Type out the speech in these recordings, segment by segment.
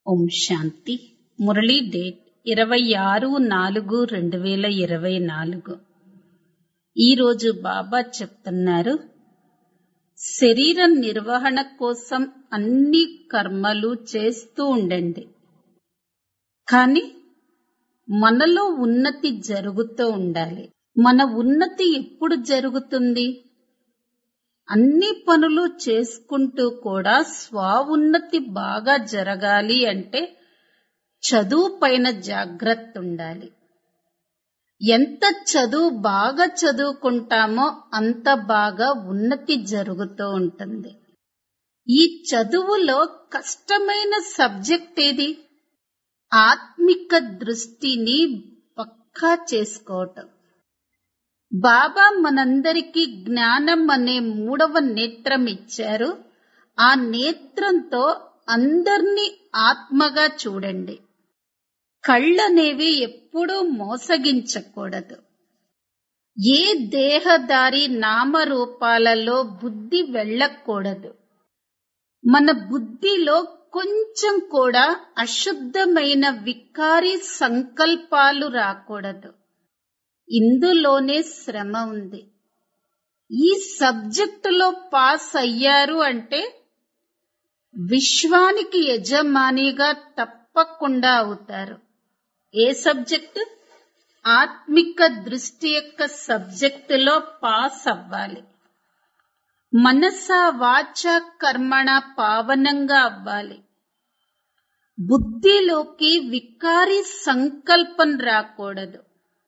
ఓం శాంతి Murali date ఇరవై ఆరు నాలుగు రెండు వేల ఇరవై నాలుగు ఈరోజు బాబా చెప్తున్నారు శరీర నిర్వహణ కోసం అన్ని కర్మలు చేస్తూ ఉండండి కానీ మనలో ఉన్నతి జరుగుతూ ఉండాలి మన ఉన్నతి ఎప్పుడు జరుగుతుంది అన్ని పనులు చేసుకుంటూ కూడా స్వావున్నతి బాగా జరగాలి అంటే చదువు పైన జాగ్రత్త ఉండాలి ఎంత చదువు బాగా చదువుకుంటామో అంత బాగా ఉన్నతి జరుగుతూ ఉంటుంది ఈ చదువులో కష్టమైన సబ్జెక్ట్ ఏది ఆత్మిక దృష్టిని పక్కా చేసుకోవటం బాబా మనందరికీ జ్ఞానం అనే మూడవ నేత్రం ఇచ్చారు ఆ నేత్రంతో అందర్నీ ఆత్మగా చూడండి కళ్ళనేవి ఎప్పుడూ మోసగించకూడదు ఏ దేహదారి నామరూపాలలో బుద్ధి వెళ్ళకూడదు మన బుద్ధిలో కొంచెం కూడా అశుద్ధమైన వికారి సంకల్పాలు రాకూడదు ఇందులోనే శ్రమ ఉంది ఈ సబ్జెక్టులో పాస్ అయ్యారు అంటే విశ్వానికి యజమానిగా తప్పకుండా అవుతారు ఏ సబ్జెక్టు ఆత్మిక దృష్టి యొక్క సబ్జెక్టులో పాస్ అవ్వాలి మనస వాచ కర్మణ పావనంగా అవ్వాలి బుద్ధిలోకి వికారి సంకల్పం రాకూడదు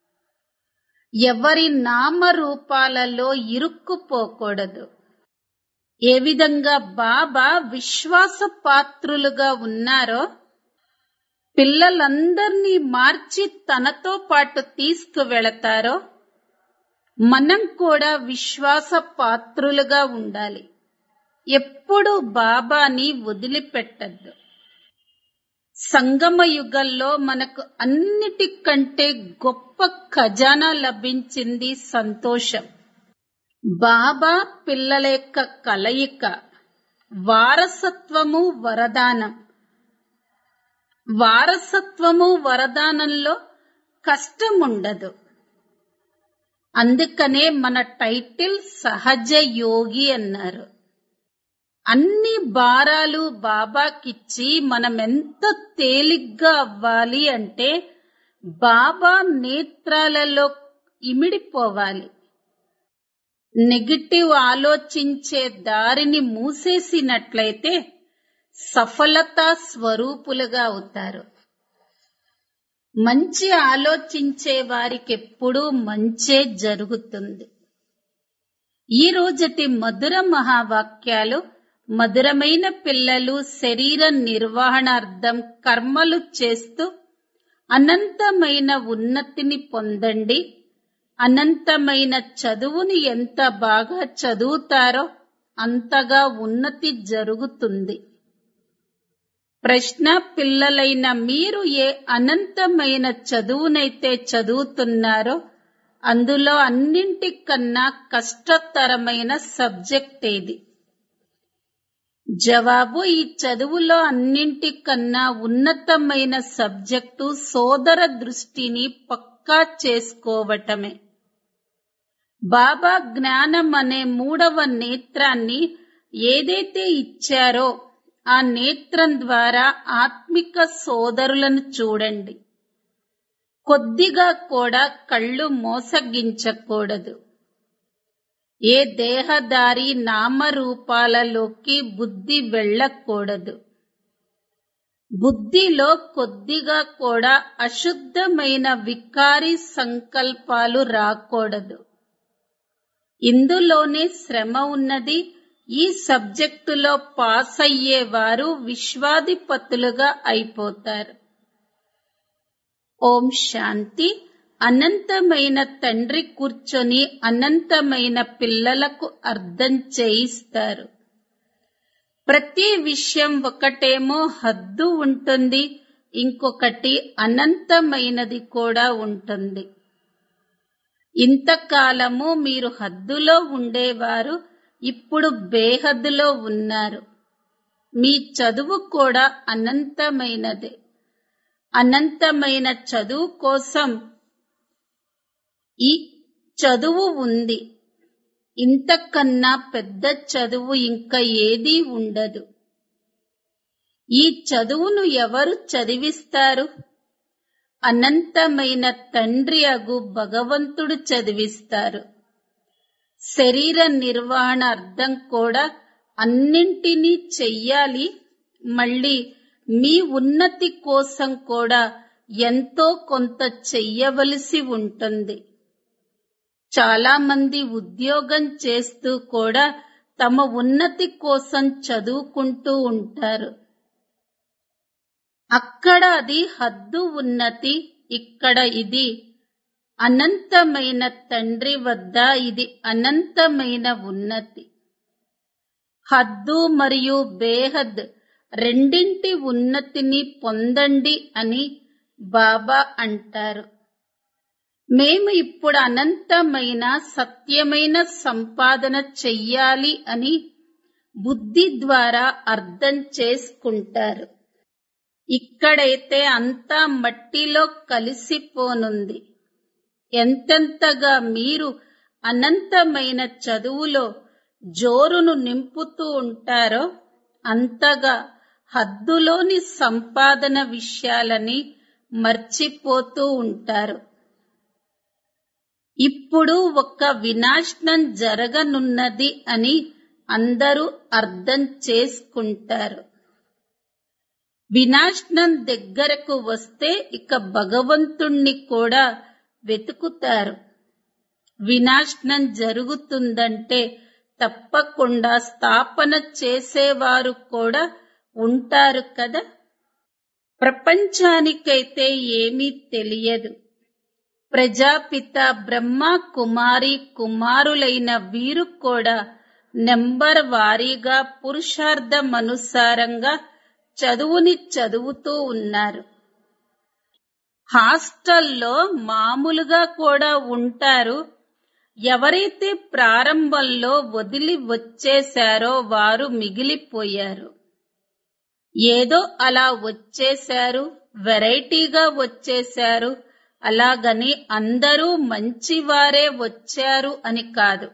ఎవరి నామరూపాలలో ఇరుక్కుపోకూడదు ఏ విధంగా బాబా విశ్వాస పాత్రులుగా ఉన్నారో పిల్లలందర్నీ మార్చి తనతో పాటు తీసుకువెళతారో మనం కూడా విశ్వాస పాత్రులుగా ఉండాలి ఎప్పుడు బాబాని వదిలిపెట్టద్దు సంగమ యుగంలో మనకు అన్నిటికంటే గొప్ప ఖజానా లభించింది సంతోషం బాబా పిల్లల యొక్క కలయిక వారసత్వము వరదానం వారసత్వము వరదానంలో కష్టం ఉండదు అందుకనే మన టైటిల్ సహజ యోగి అన్నారు అన్ని భారాలు బాబాకిచ్చి మనం ఎంత తేలిగ్గా అవ్వాలి అంటే బాబా నేత్రాలలో ఇమిడిపోవాలి నెగిటివ్ ఆలోచించే దారిని మూసేసినట్లయితే సఫలతా స్వరూపులుగా అవుతారు మంచి ఆలోచించే వారికి ఎప్పుడూ మంచే జరుగుతుంది ఈ రోజటి మధుర మహావాక్యాలు మధురమైన పిల్లలు శరీర నిర్వహణార్థం కర్మలు చేస్తూ అనంతమైన ఉన్నతిని పొందండి అనంతమైన చదువుని ఎంత బాగా చదువుతారో అంతగా ఉన్నతి జరుగుతుంది ప్రశ్న పిల్లలైన మీరు ఏ అనంతమైన చదువునైతే చదువుతున్నారో అందులో అన్నింటికన్నా కష్టతరమైన సబ్జెక్ట్ ఏది జవాబు ఈ చదువులో అన్నింటికన్నా ఉన్నతమైన సబ్జెక్టు సోదర దృష్టిని పక్కా చేసుకోవటమే బాబా జ్ఞానం అనే మూడవ నేత్రాన్ని ఏదైతే ఇచ్చారో ఆ నేత్రం ద్వారా ఆత్మిక సోదరులను చూడండి కొద్దిగా కూడా కళ్ళు మోసగించకూడదు ఏ దేహదారి నామరూపాలలోకి బుద్ధి వెళ్ళకూడదు బుద్ధిలో కొద్దిగా కూడా అశుద్ధమైన వికారి సంకల్పాలు రాకూడదు ఇందులోనే శ్రమ ఉన్నది ఈ సబ్జెక్టులో పాస్ అయ్యేవారు విశ్వాధిపతులుగా అయిపోతారు ఓం శాంతి అనంతమైన తండ్రి కూర్చొని అనంతమైన పిల్లలకు అర్థం చేయిస్తారు ప్రతి విషయం ఒకటేమో హద్దు ఉంటుంది ఇంకొకటి అనంతమైనది కూడా ఉంటుంది ఇంతకాలము మీరు హద్దులో ఉండేవారు ఇప్పుడు బేహద్దులో ఉన్నారు మీ చదువు కూడా అనంతమైనదే అనంతమైన చదువు కోసం ఈ చదువు ఉంది ఇంతకన్నా పెద్ద చదువు ఇంకా ఏదీ ఉండదు ఈ చదువును ఎవరు చదివిస్తారు అనంతమైన తండ్రి అగు భగవంతుడు చదివిస్తారు శరీర నిర్వహణ అర్థం కూడా అన్నింటినీ చెయ్యాలి మళ్ళీ మీ ఉన్నతి కోసం కూడా ఎంతో కొంత చెయ్యవలసి ఉంటుంది చాలా మంది ఉద్యోగం చేస్తూ కూడా తమ ఉన్నతి కోసం చదువుకుంటూ ఉంటారు అక్కడ అది హద్దు ఉన్నతి ఇక్కడ ఇది అనంతమైన తండ్రి వద్ద ఇది అనంతమైన ఉన్నతి హద్దు మరియు బేహద్ రెండింటి ఉన్నతిని పొందండి అని బాబా అంటారు మేము ఇప్పుడు అనంతమైన సత్యమైన సంపాదన చెయ్యాలి అని బుద్ధి ద్వారా అర్థం చేసుకుంటారు ఇక్కడైతే అంతా మట్టిలో కలిసిపోనుంది ఎంతెంతగా మీరు అనంతమైన చదువులో జోరును నింపుతూ ఉంటారో అంతగా హద్దులోని సంపాదన విషయాలని మర్చిపోతూ ఉంటారు ఇప్పుడు ఒక వినాశనం జరగనున్నది అని అందరూ అర్థం చేసుకుంటారు వినాశనం దగ్గరకు వస్తే ఇక భగవంతుణ్ణి కూడా వెతుకుతారు వినాశనం జరుగుతుందంటే తప్పకుండా స్థాపన చేసేవారు కూడా ఉంటారు కదా ప్రపంచానికైతే ఏమీ తెలియదు ప్రజాపిత బ్రహ్మ కుమారి కుమారులైన వీరు కూడా నెంబర్ వారీగా పురుషార్థమనుసారంగా చదువుని చదువుతూ ఉన్నారు హాస్టల్లో మామూలుగా కూడా ఉంటారు ఎవరైతే ప్రారంభంలో వదిలి వచ్చేశారో వారు మిగిలిపోయారు ఏదో అలా వచ్చేశారు వెరైటీగా వచ్చేశారు అలాగని అందరూ మంచివారే వచ్చారు అని కాదు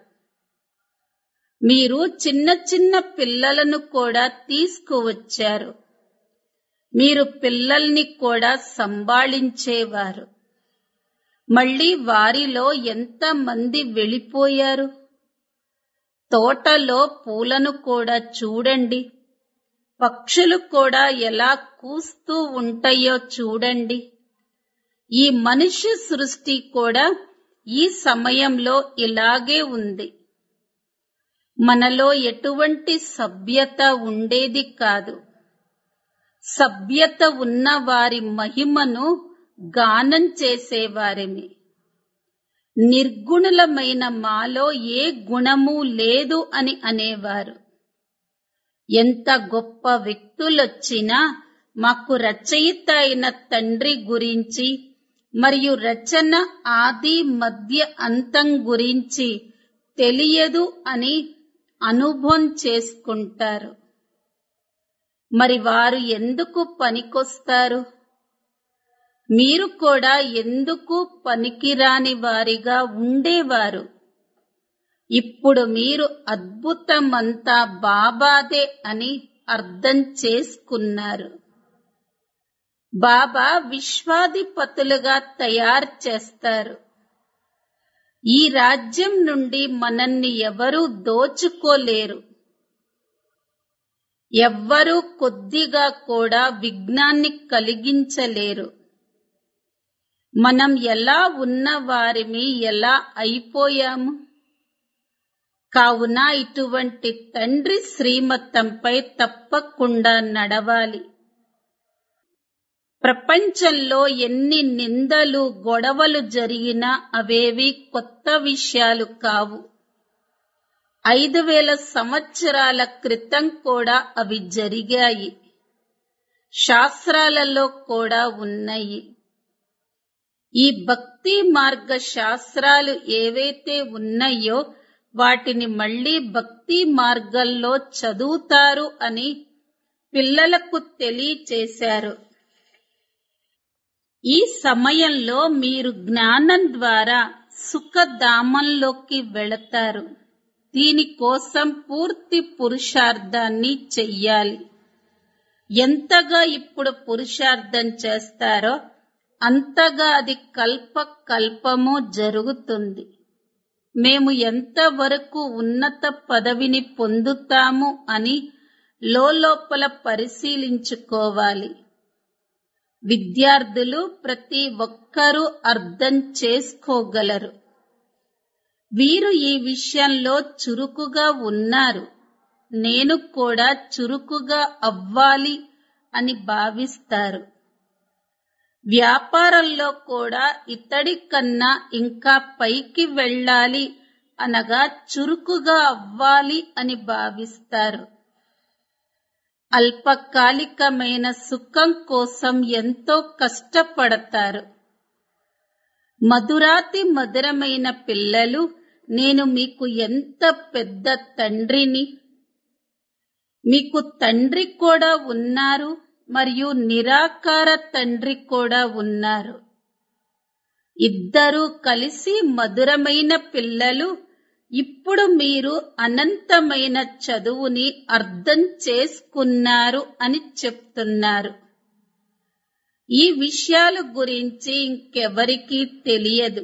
మీరు చిన్న చిన్న పిల్లలను కూడా తీసుకువచ్చారు మీరు పిల్లల్ని కూడా సంభాళించేవారు మళ్ళీ వారిలో ఎంత మంది వెళ్ళిపోయారు తోటలో పూలను కూడా చూడండి పక్షులు కూడా ఎలా కూస్తూ ఉంటాయో చూడండి ఈ మనుష్య సృష్టి కూడా ఈ సమయంలో ఇలాగే ఉంది మనలో ఎటువంటి సభ్యత ఉండేది కాదు సభ్యత ఉన్న వారి మహిమను గానం చేసేవారిమి నిర్గుణులమైన మాలో ఏ గుణము లేదు అని అనేవారు ఎంత గొప్ప వ్యక్తులొచ్చినా మాకు రచయిత అయిన తండ్రి గురించి మరియు రచన ఆది మధ్య అంతం గురించి తెలియదు అని అనుభవం చేసుకుంటారు మరి వారు ఎందుకు పనికొస్తారు మీరు కూడా ఎందుకు పనికిరాని వారిగా ఉండేవారు ఇప్పుడు మీరు అద్భుతమంతా బాబాదే అని అర్థం చేసుకున్నారు బాబా విశ్వాధిపతులుగా తయారు చేస్తారు ఈ రాజ్యం నుండి మనల్ని ఎవరూ దోచుకోలేరు ఎవ్వరూ కొద్దిగా కూడా విఘ్నాన్ని కలిగించలేరు మనం ఎలా ఉన్న వారిమి ఎలా అయిపోయాము కావున ఇటువంటి తండ్రి శ్రీమతంపై తప్పకుండా నడవాలి ప్రపంచంలో ఎన్ని నిందలు గొడవలు జరిగినా అవేవి కొత్త విషయాలు కావు ఐదు వేల సంవత్సరాల క్రితం కూడా అవి జరిగాయి శాస్త్రాలలో కూడా ఉన్నాయి ఈ భక్తి మార్గ శాస్త్రాలు ఏవైతే ఉన్నాయో వాటిని మళ్ళీ భక్తి మార్గంలో చదువుతారు అని పిల్లలకు తెలియచేశారు ఈ సమయంలో మీరు జ్ఞానం ద్వారా సుఖధామంలోకి వెళతారు దీనికోసం పూర్తి పురుషార్థాన్ని చెయ్యాలి ఎంతగా ఇప్పుడు పురుషార్థం చేస్తారో అంతగా అది కల్ప కల్పము జరుగుతుంది మేము ఎంతవరకు ఉన్నత పదవిని పొందుతాము అని లోపల పరిశీలించుకోవాలి విద్యార్థులు ప్రతి ఒక్కరూ అర్థం చేసుకోగలరు వీరు ఈ విషయంలో చురుకుగా ఉన్నారు నేను కూడా చురుకుగా అవ్వాలి అని భావిస్తారు వ్యాపారంలో కూడా ఇతడి కన్నా ఇంకా పైకి వెళ్ళాలి అనగా చురుకుగా అవ్వాలి అని భావిస్తారు అల్పకాలికమైన సుఖం కోసం ఎంతో కష్టపడతారు మధురాతి మధురమైన పిల్లలు నేను మీకు ఎంత పెద్ద తండ్రిని మీకు తండ్రి కూడా ఉన్నారు మరియు నిరాకార తండ్రి కూడా ఉన్నారు ఇద్దరూ కలిసి మధురమైన పిల్లలు ఇప్పుడు మీరు అనంతమైన చదువుని అర్థం చేసుకున్నారు అని చెప్తున్నారు ఈ విషయాల గురించి ఇంకెవరికీ తెలియదు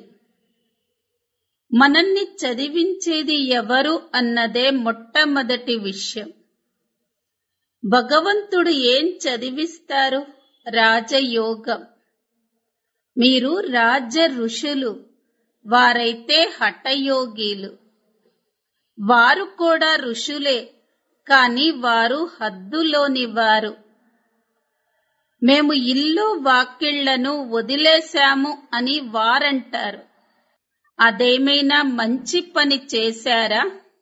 మనల్ని చదివించేది ఎవరు అన్నదే మొట్టమొదటి విషయం భగవంతుడు ఏం చదివిస్తారు రాజయోగం మీరు రాజ ఋషులు వారైతే హఠయోగీలు వారు కూడా ఋషులే కాని వారు హద్దులోని వారు మేము ఇల్లు వాకిళ్లను వదిలేశాము అని వారంటారు అదేమైనా మంచి పని చేశారా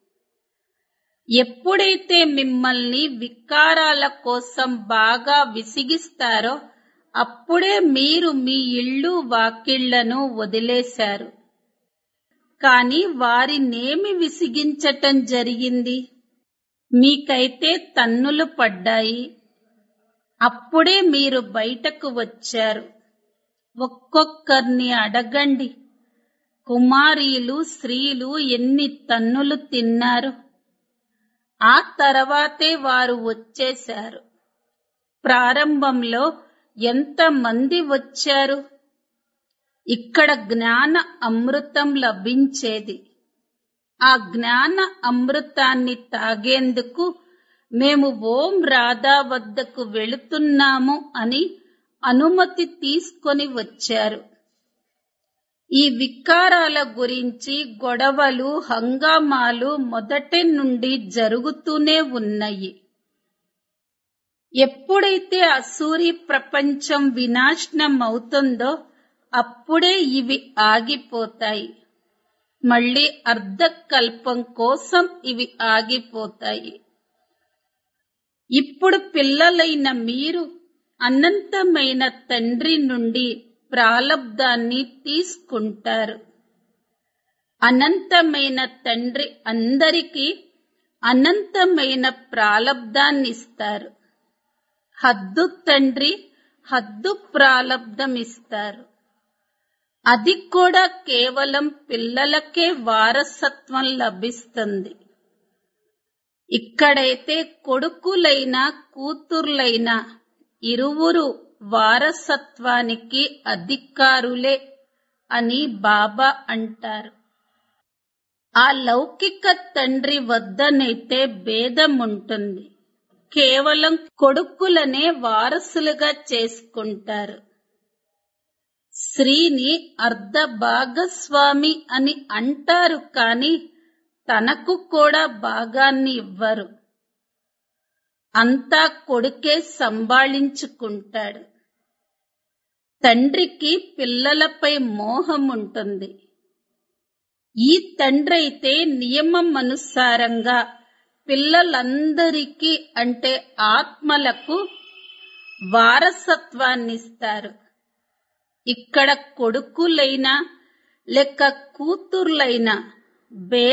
ఎప్పుడైతే మిమ్మల్ని వికారాల కోసం బాగా విసిగిస్తారో అప్పుడే మీరు మీ ఇళ్ళు వాకిళ్లను వదిలేశారు కాని వారినేమి విసిగించటం జరిగింది మీకైతే తన్నులు పడ్డాయి అప్పుడే మీరు బయటకు వచ్చారు ఒక్కొక్కరిని అడగండి కుమారీలు స్త్రీలు ఎన్ని తన్నులు తిన్నారు ఆ తర్వాతే వారు వచ్చేశారు ప్రారంభంలో ఎంత మంది వచ్చారు ఇక్కడ జ్ఞాన అమృతం లభించేది ఆ జ్ఞాన అమృతాన్ని తాగేందుకు మేము ఓం రాధా వద్దకు వెళుతున్నాము అని అనుమతి తీసుకొని వచ్చారు ఈ వికారాల గురించి గొడవలు హంగామాలు మొదటి నుండి జరుగుతూనే ఉన్నాయి ఎప్పుడైతే అసూరి ప్రపంచం వినాశనం అవుతుందో అప్పుడే ఇవి ఆగిపోతాయి మళ్ళీ అర్ధకల్పం కోసం ఇవి ఆగిపోతాయి ఇప్పుడు పిల్లలైన మీరు అనంతమైన తండ్రి నుండి ప్రాలబ్ధాన్ని తీసుకుంటారు అనంతమైన తండ్రి అందరికీ అనంతమైన ప్రాలబ్ధాన్ని ఇస్తారు హద్దు తండ్రి హద్దు ప్రాలబ్ధం ఇస్తారు అది కూడా కేవలం పిల్లలకే వారసత్వం లభిస్తుంది ఇక్కడైతే కొడుకులైనా కూతుర్లైనా ఇరువురు వారసత్వానికి అధికారులే అని బాబా అంటారు ఆ లౌకిక తండ్రి వద్దనైతే భేదం ఉంటుంది కేవలం కొడుకులనే వారసులుగా చేసుకుంటారు స్త్రీని అర్ధ భాగస్వామి అని అంటారు కాని తనకు కూడా భాగాన్ని ఇవ్వరు అంతా కొడుకే సంభాళించుకుంటాడు తండ్రికి పిల్లలపై మోహం ఉంటుంది ఈ తండ్రి అయితే నియమం అనుసారంగా పిల్లలందరికీ అంటే ఆత్మలకు వారసత్వాన్నిస్తారు ఇక్కడ కొడుకులైనా లెక్క కూతుర్లైనా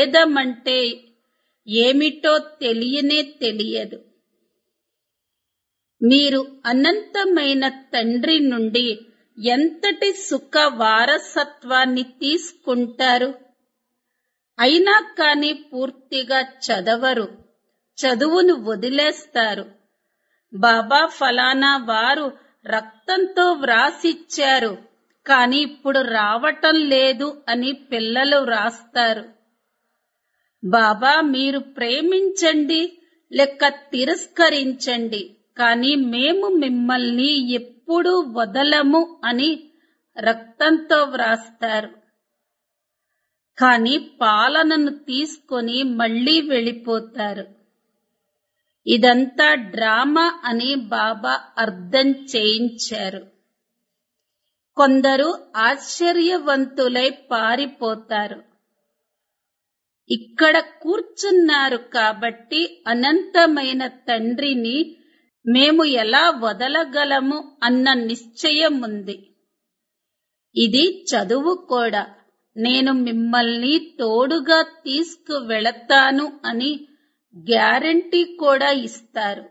భేదమంటే ఏమిటో తెలియనే తెలియదు మీరు అనంతమైన తండ్రి నుండి ఎంతటి సుఖ వారసత్వాన్ని తీసుకుంటారు అయినా కాని పూర్తిగా చదవరు చదువును వదిలేస్తారు బాబా ఫలానా వారు రక్తంతో వ్రాసిచ్చారు కాని ఇప్పుడు రావటం లేదు అని పిల్లలు వ్రాస్తారు బాబా మీరు ప్రేమించండి లెక్క తిరస్కరించండి కానీ మేము మిమ్మల్ని ఎప్పుడూ వదలము అని రక్తంతో వ్రాస్తారు కానీ పాలనను తీసుకొని మళ్ళీ వెళ్ళిపోతారు ఇదంతా డ్రామా అని బాబా అర్థం చేయించారు కొందరు ఆశ్చర్యవంతులై పారిపోతారు ఇక్కడ కూర్చున్నారు కాబట్టి అనంతమైన తండ్రిని మేము ఎలా వదలగలము అన్న నిశ్చయం ఉంది ఇది చదువు కూడా నేను మిమ్మల్ని తోడుగా తీసుకువెళతాను అని గ్యారంటీ కూడా ఇస్తారు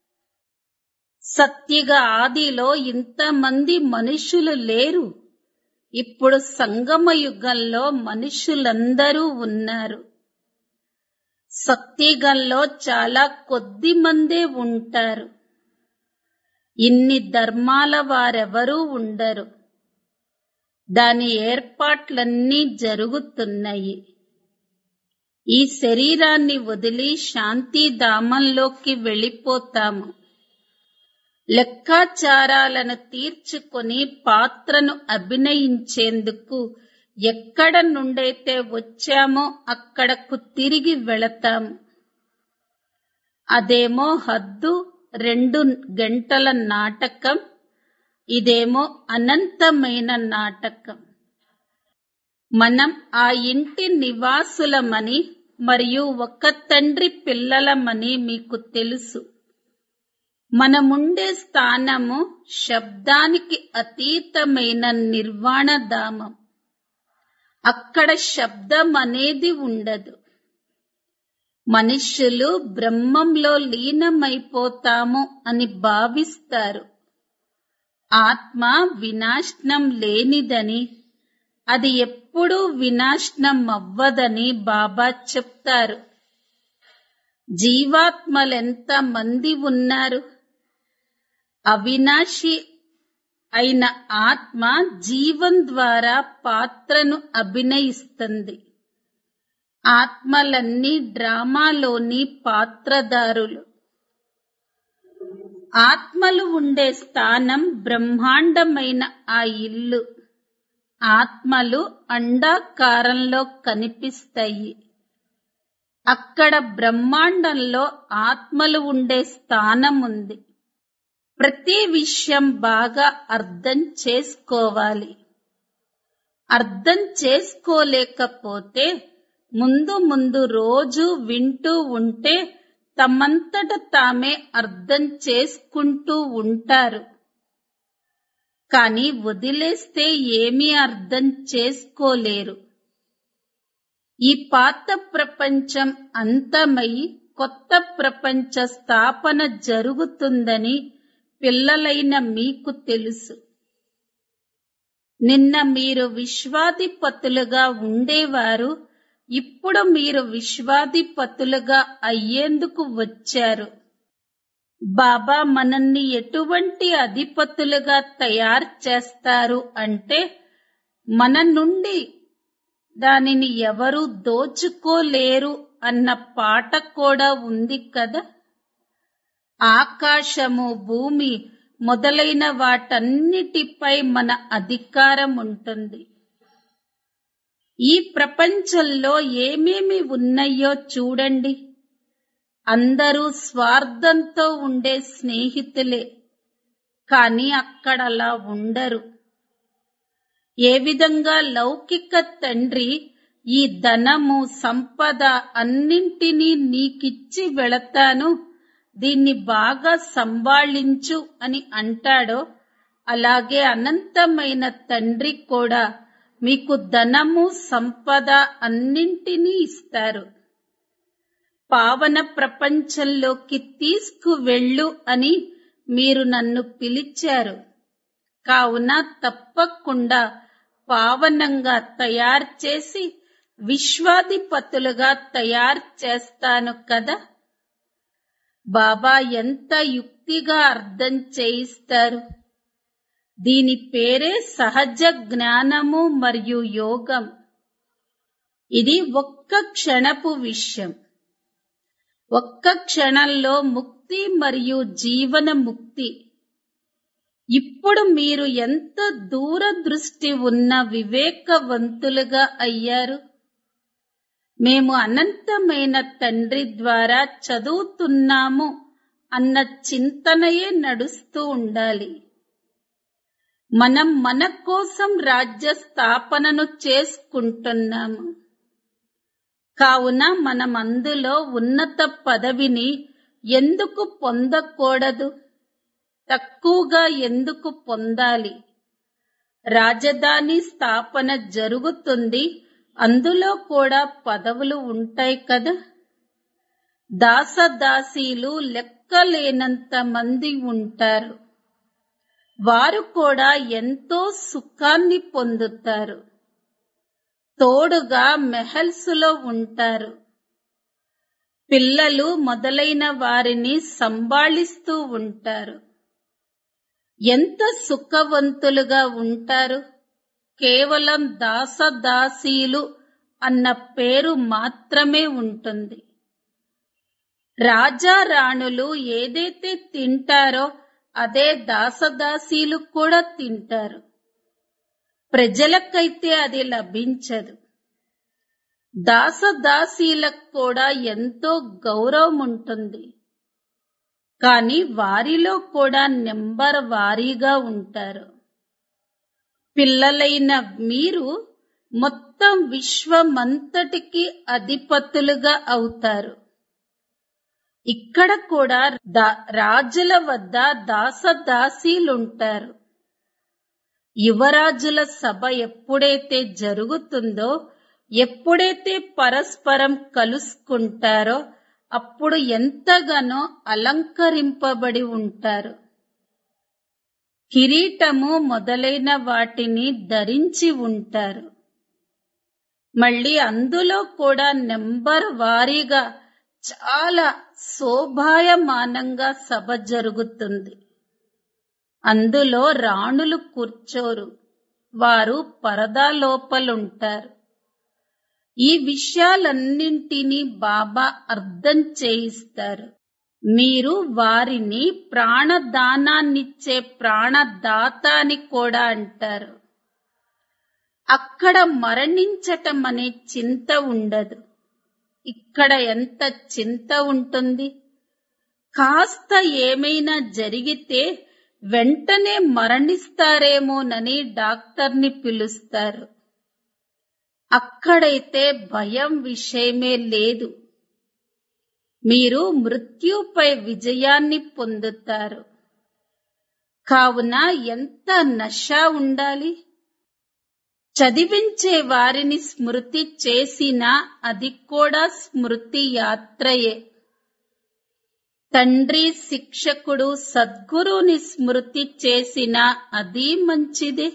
సత్యగా ఆదిలో ఇంతమంది మనుషులు లేరు ఇప్పుడు సంగమ యుగంలో మనుషులందరూ ఉన్నారు సత్యగంలో చాలా కొద్ది మందే ఉంటారు ఇన్ని ధర్మాల వారెవరూ ఉండరు దాని ఏర్పాట్లన్నీ జరుగుతున్నాయి ఈ శరీరాన్ని వదిలి శాంతిధామంలోకి వెళ్ళిపోతాము లెక్కాచారాలను తీర్చుకొని పాత్రను అభినయించేందుకు ఎక్కడ నుండైతే వచ్చామో అక్కడకు తిరిగి వెళతాము అదేమో హద్దు రెండు గంటల నాటకం ఇదేమో అనంతమైన నాటకం మనం ఆ ఇంటి నివాసులమని మరియు ఒక తండ్రి పిల్లలమని మీకు తెలుసు మనముండే స్థానము శబ్దానికి అతీతమైన నిర్వాణధామం అక్కడ శబ్దం అనేది ఉండదు మనుష్యులు బ్రహ్మంలో లీనమైపోతాము అని భావిస్తారు ఆత్మ వినాశనం లేనిదని అది ఎప్పుడూ వినాశనం అవ్వదని బాబా చెప్తారు జీవాత్మలెంత మంది ఉన్నారు అవినాశి అయిన ఆత్మ జీవం ద్వారా పాత్రను అభినయిస్తుంది ఆత్మలన్నీ డ్రామాలోని పాత్రదారులు ఆత్మలు ఉండే స్థానం బ్రహ్మాండమైన ఆ ఇల్లు ఆత్మలు అండాకారంలో కనిపిస్తాయి అక్కడ బ్రహ్మాండంలో ఆత్మలు ఉండే స్థానం ఉంది ప్రతి విషయం బాగా అర్థం చేసుకోవాలి అర్థం చేసుకోలేకపోతే ముందు ముందు రోజు వింటూ ఉంటే తమంతట తామే అర్థం చేసుకుంటూ ఉంటారు కానీ వదిలేస్తే ఏమీ అర్థం చేసుకోలేరు ఈ పాత ప్రపంచం అంతమై కొత్త ప్రపంచ స్థాపన జరుగుతుందని పిల్లలైన మీకు తెలుసు నిన్న మీరు విశ్వాధిపతులుగా ఉండేవారు ఇప్పుడు మీరు విశ్వాధిపతులుగా అయ్యేందుకు వచ్చారు బాబా మనల్ని ఎటువంటి అధిపతులుగా తయారు చేస్తారు అంటే మన నుండి దానిని ఎవరు దోచుకోలేరు అన్న పాట కూడా ఉంది కదా ఆకాశము భూమి మొదలైన వాటన్నిటిపై మన అధికారం ఉంటుంది ఈ ప్రపంచంలో ఏమేమి ఉన్నాయో చూడండి అందరూ స్వార్థంతో ఉండే స్నేహితులే కానీ అక్కడ అలా ఉండరు ఏ విధంగా లౌకిక తండ్రి ఈ ధనము సంపద అన్నింటినీ నీకిచ్చి వెళతాను దీన్ని బాగా సంభాళించు అని అంటాడో అలాగే అనంతమైన తండ్రి కూడా మీకు ధనము సంపద అన్నింటినీ ఇస్తారు పావన ప్రపంచంలోకి తీసుకువెళ్ళు అని మీరు నన్ను పిలిచారు కావున తప్పకుండా పావనంగా తయారు చేసి విశ్వాధిపతులుగా తయారు చేస్తాను కదా బాబా ఎంత యుక్తిగా అర్థం చేయిస్తారు దీని పేరే సహజ జ్ఞానము మరియు యోగం ఇది ఒక్క క్షణపు విషయం ఒక్క క్షణంలో ముక్తి మరియు జీవన ముక్తి ఇప్పుడు మీరు ఎంత దూరదృష్టి ఉన్న వివేకవంతులుగా అయ్యారు మేము అనంతమైన తండ్రి ద్వారా చదువుతున్నాము అన్న చింతనయే నడుస్తూ ఉండాలి మనం మన కోసం రాజ్య స్థాపనను చేసుకుంటున్నాము కావున మనం అందులో ఉన్నత పదవిని ఎందుకు పొందకూడదు తక్కువగా ఎందుకు పొందాలి రాజధాని స్థాపన జరుగుతుంది అందులో కూడా పదవులు ఉంటాయి కదా దాసదాసీలు లెక్కలేనంత మంది ఉంటారు వారు కూడా ఎంతో సుఖాన్ని పొందుతారు తోడుగా మెహల్సులో ఉంటారు పిల్లలు మొదలైన వారిని సంభాళిస్తూ ఉంటారు ఎంత సుఖవంతులుగా ఉంటారు కేవలం దాసదాసీలు అన్న పేరు మాత్రమే ఉంటుంది రాజా రాణులు ఏదైతే తింటారో అదే దాసదాసీలు కూడా తింటారు ప్రజలకైతే అది లభించదు దాసదాసీలకు కూడా ఎంతో గౌరవం ఉంటుంది కానీ వారిలో కూడా నెంబర్ వారీగా ఉంటారు పిల్లలైన మీరు మొత్తం విశ్వమంతటికి అధిపతులుగా అవుతారు ఇక్కడ కూడా దా- రాజుల వద్ద దాసదాసీలుంటారు యువరాజుల సభ ఎప్పుడైతే జరుగుతుందో ఎప్పుడైతే పరస్పరం కలుసుకుంటారో అప్పుడు ఎంతగానో అలంకరింపబడి ఉంటారు కిరీటము మొదలైన వాటిని ధరించి ఉంటారు మళ్ళీ అందులో కూడా నెంబర్ వారీగా చాలా శోభాయమానంగా సభ జరుగుతుంది అందులో రాణులు కూర్చోరు వారు పరదా లోపలుంటారు ఈ విషయాలన్నింటినీ బాబా అర్థం చేయిస్తారు మీరు వారిని ప్రాణదానాన్నిచ్చే ప్రాణదాత అని కూడా అంటారు అక్కడ మరణించటం అనే చింత ఉండదు ఇక్కడ ఎంత చింత ఉంటుంది కాస్త ఏమైనా జరిగితే వెంటనే మరణిస్తారేమోనని డాక్టర్ని పిలుస్తారు అక్కడైతే భయం విషయమే లేదు మీరు మృత్యుపై విజయాన్ని పొందుతారు కావున ఎంత నష ఉండాలి చదివించే వారిని స్మృతి చేసినా అది కూడా స్మృతి యాత్రయే తండ్రి శిక్షకుడు సద్గురుని స్మృతి చేసినా అది మంచిదే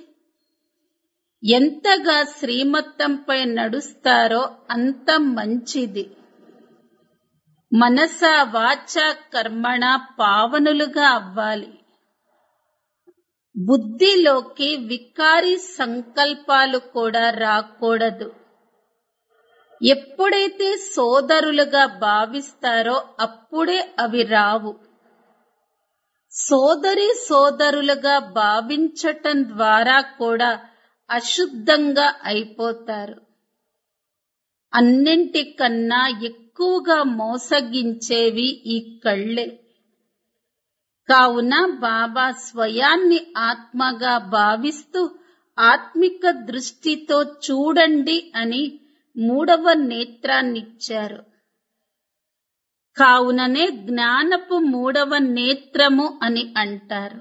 ఎంతగా శ్రీమత్తంపై నడుస్తారో అంత మంచిది మనస వాచ కర్మణ పావనులుగా అవ్వాలి బుద్ధిలోకి వికారి సంకల్పాలు కూడా రాకూడదు ఎప్పుడైతే సోదరులుగా భావిస్తారో అప్పుడే అవి రావు సోదరి సోదరులుగా భావించటం ద్వారా కూడా అశుద్ధంగా అయిపోతారు అన్నింటికన్నా ఎక్కువగా మోసగించేవి ఈ కళ్ళే కావున బాబా స్వయాన్ని ఆత్మగా భావిస్తూ ఆత్మిక దృష్టితో చూడండి అని మూడవ నేత్రాన్నిచ్చారు కావుననే జ్ఞానపు మూడవ నేత్రము అని అంటారు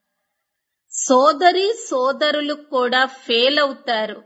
సోదరి సోదరులు కూడా ఫెయిల్ అవుతారు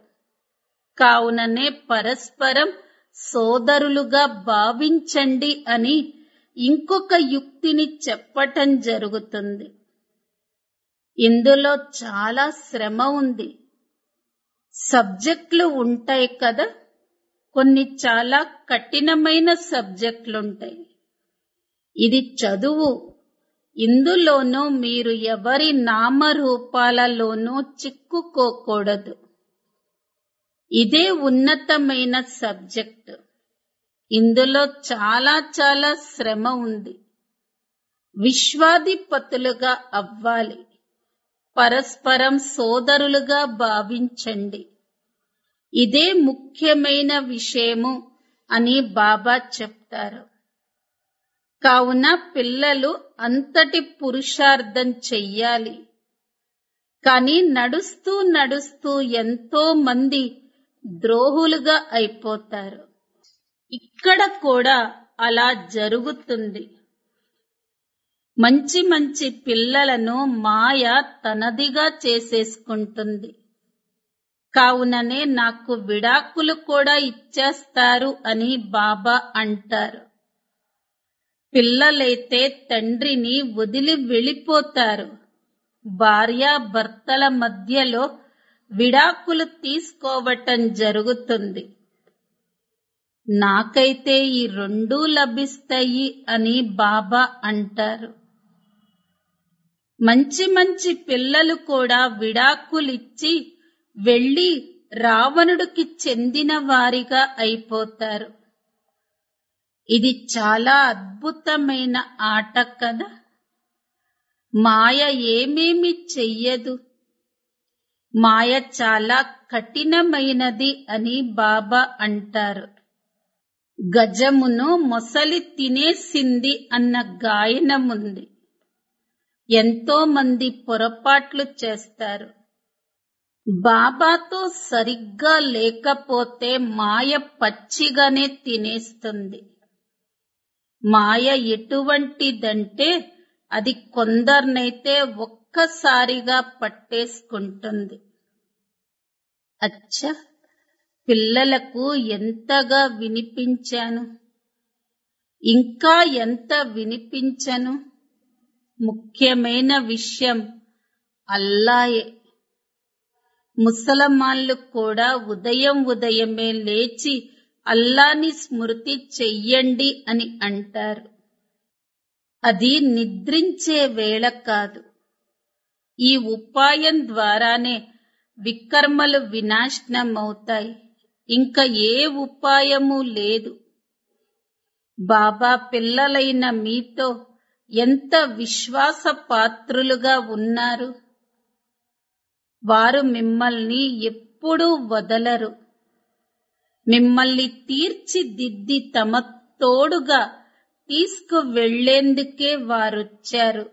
కావుననే పరస్పరం సోదరులుగా భావించండి అని ఇంకొక యుక్తిని చెప్పటం జరుగుతుంది ఇందులో చాలా శ్రమ ఉంది సబ్జెక్టులు ఉంటాయి కదా కొన్ని చాలా కఠినమైన సబ్జెక్టులుంటాయి ఇది చదువు ఇందులోనూ మీరు ఎవరి నామరూపాలలోనూ చిక్కుకోకూడదు ఇదే ఉన్నతమైన సబ్జెక్ట్ ఇందులో చాలా చాలా శ్రమ ఉంది విశ్వాధిపతులుగా అవ్వాలి పరస్పరం సోదరులుగా భావించండి ఇదే ముఖ్యమైన విషయము అని బాబా చెప్తారు కావున పిల్లలు అంతటి పురుషార్థం చెయ్యాలి కానీ నడుస్తూ నడుస్తూ ఎంతో మంది ద్రోహులుగా అయిపోతారు ఇక్కడ కూడా అలా జరుగుతుంది మంచి మంచి పిల్లలను మాయ తనదిగా చేసేసుకుంటుంది కావుననే నాకు విడాకులు కూడా ఇచ్చేస్తారు అని బాబా అంటారు పిల్లలైతే తండ్రిని వదిలి వెళ్ళిపోతారు భార్యాభర్తల మధ్యలో విడాకులు తీసుకోవటం జరుగుతుంది నాకైతే ఈ రెండూ లభిస్తాయి అని బాబా అంటారు మంచి మంచి పిల్లలు కూడా విడాకులిచ్చి వెళ్లి రావణుడికి చెందిన వారిగా అయిపోతారు ఇది చాలా అద్భుతమైన ఆట కదా మాయ ఏమేమి చెయ్యదు మాయ చాలా కఠినమైనది అని బాబా అంటారు గజమును మొసలి తినేసింది అన్న గాయనముంది ఎంతో మంది పొరపాట్లు చేస్తారు బాబాతో సరిగ్గా లేకపోతే మాయ పచ్చిగానే తినేస్తుంది మాయ ఎటువంటిదంటే అది కొందరినైతే ఒక్కసారిగా పట్టేసుకుంటుంది అచ్చా పిల్లలకు ఎంతగా వినిపించాను ఇంకా ఎంత వినిపించను ముఖ్యమైన విషయం అల్లాయే ముసలమాన్లు కూడా ఉదయం ఉదయమే లేచి అల్లాని స్మృతి చెయ్యండి అని అంటారు అది నిద్రించే వేళ కాదు ఈ ఉపాయం ద్వారానే వికర్మలు వినాశనమవుతాయి ఇంకా ఏ ఉపాయము లేదు బాబా పిల్లలైన మీతో ఎంత విశ్వాస పాత్రులుగా ఉన్నారు వారు మిమ్మల్ని ఎప్పుడూ వదలరు మిమ్మల్ని తీర్చిదిద్ది తమ తోడుగా తీసుకు వెళ్లేందుకే వారొచ్చారు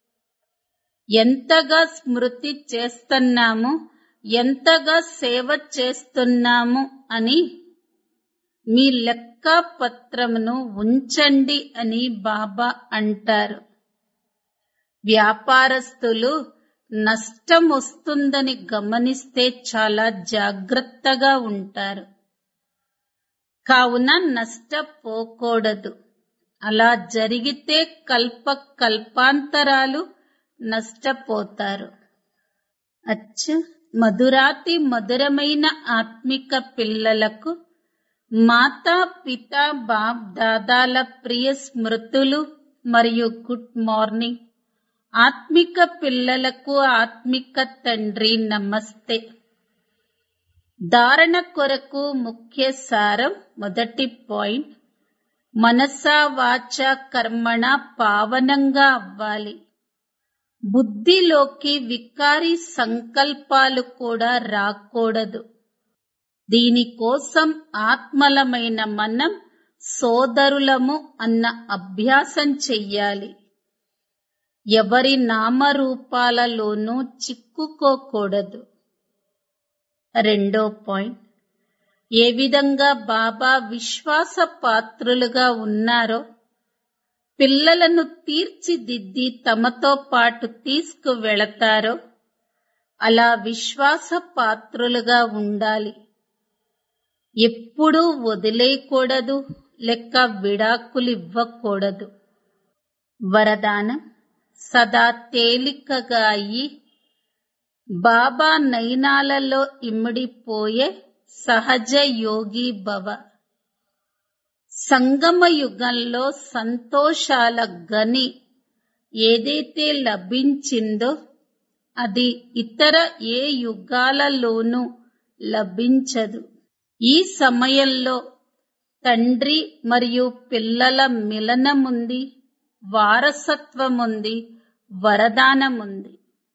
ఎంతగా స్మృతి చేస్తున్నాము ఎంతగా సేవ చేస్తున్నాము అని మీ లెక్క పత్రమును ఉంచండి అని బాబా అంటారు వ్యాపారస్తులు నష్టం వస్తుందని గమనిస్తే చాలా జాగ్రత్తగా ఉంటారు కావున నష్టపోకూడదు అలా జరిగితే కల్ప కల్పాంతరాలు నష్టపోతారు అచ్చ మధురాతి మధురమైన ఆత్మిక పిల్లలకు మాతా పిత బాప్ దాదాల ప్రియ స్మృతులు మరియు గుడ్ మార్నింగ్ ఆత్మిక పిల్లలకు ఆత్మిక తండ్రి నమస్తే ధారణ కొరకు ముఖ్య సారం మొదటి పాయింట్ మనసా వాచ కర్మణ పావనంగా అవ్వాలి బుద్ధిలోకి వికారి సంకల్పాలు కూడా రాకూడదు దీనికోసం ఆత్మలమైన మనం సోదరులము అన్న అభ్యాసం చెయ్యాలి ఎవరి నామరూపాలలోనూ చిక్కుకోకూడదు రెండో పాయింట్ ఏ విధంగా బాబా విశ్వాస పాత్రులుగా ఉన్నారో పిల్లలను తీర్చిదిద్ది తమతో పాటు తీసుకు వెళతారో అలా విశ్వాస పాత్రులుగా ఉండాలి ఎప్పుడూ వదిలేయకూడదు లెక్క విడాకులు ఇవ్వకూడదు వరదానం సదా తేలికగా అయి బాబా నయనాలలో ఇమిడిపోయే సహజ యోగి భవ సంగమ యుగంలో సంతోషాల గని ఏదైతే లభించిందో అది ఇతర ఏ యుగాలలోనూ లభించదు ఈ సమయంలో తండ్రి మరియు పిల్లల మిలనముంది వారసత్వముంది వరదానముంది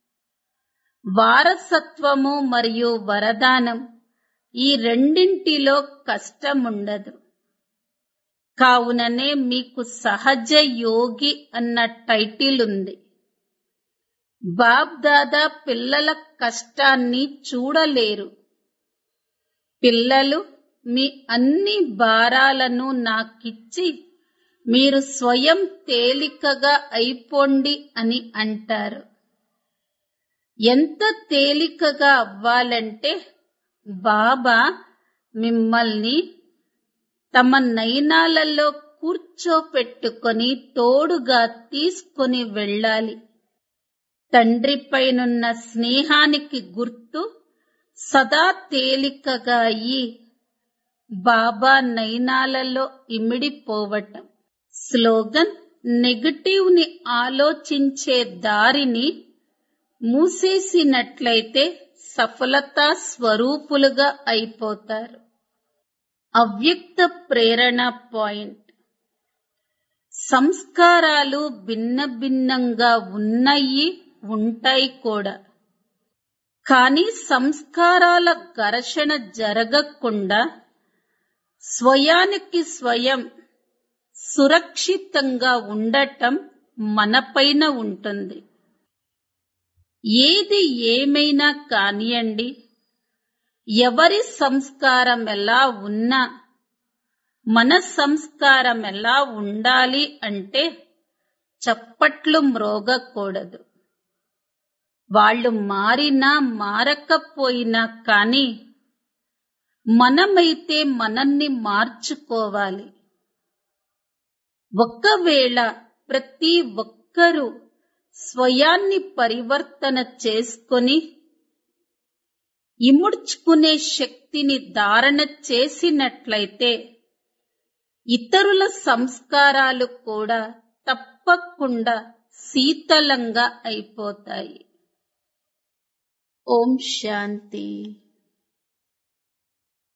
వారసత్వము మరియు వరదానం ఈ రెండింటిలో కష్టముండదు కావుననే మీకు సహజ యోగి అన్న టైటిల్ ఉంది బాబ్ దాదా పిల్లల కష్టాన్ని చూడలేరు పిల్లలు మీ అన్ని భారాలను నాకిచ్చి మీరు స్వయం తేలికగా అయిపోండి అని అంటారు ఎంత తేలికగా అవ్వాలంటే బాబా మిమ్మల్ని తమ నయనాలలో కూర్చోపెట్టుకొని తోడుగా తీసుకొని వెళ్ళాలి తండ్రిపైనున్న స్నేహానికి గుర్తు సదా తేలికగా అయి బాబా నయనాలలో ఇమిడిపోవటం స్లోగన్ నెగటివ్ ని ఆలోచించే దారిని మూసేసినట్లయితే సఫలతా స్వరూపులుగా అయిపోతారు అవ్యక్త ప్రేరణ పాయింట్ సంస్కారాలు భిన్న భిన్నంగా ఉన్నాయి ఉంటాయి కూడా కానీ సంస్కారాల ఘర్షణ జరగకుండా స్వయానికి స్వయం సురక్షితంగా ఉండటం మనపైన ఉంటుంది ఏది ఏమైనా కానియండి ఎవరి సంస్కారం ఎలా ఉన్నా మన సంస్కారం ఎలా ఉండాలి అంటే చప్పట్లు మ్రోగకూడదు వాళ్ళు మారినా మారకపోయినా కానీ మనమైతే మనల్ని మార్చుకోవాలి ఒకవేళ ప్రతి ఒక్కరూ స్వయాన్ని పరివర్తన చేసుకొని ఇముడ్చుకునే శక్తిని ధారణ చేసినట్లయితే ఇతరుల సంస్కారాలు కూడా తప్పకుండా శీతలంగా అయిపోతాయి ఓం శాంతి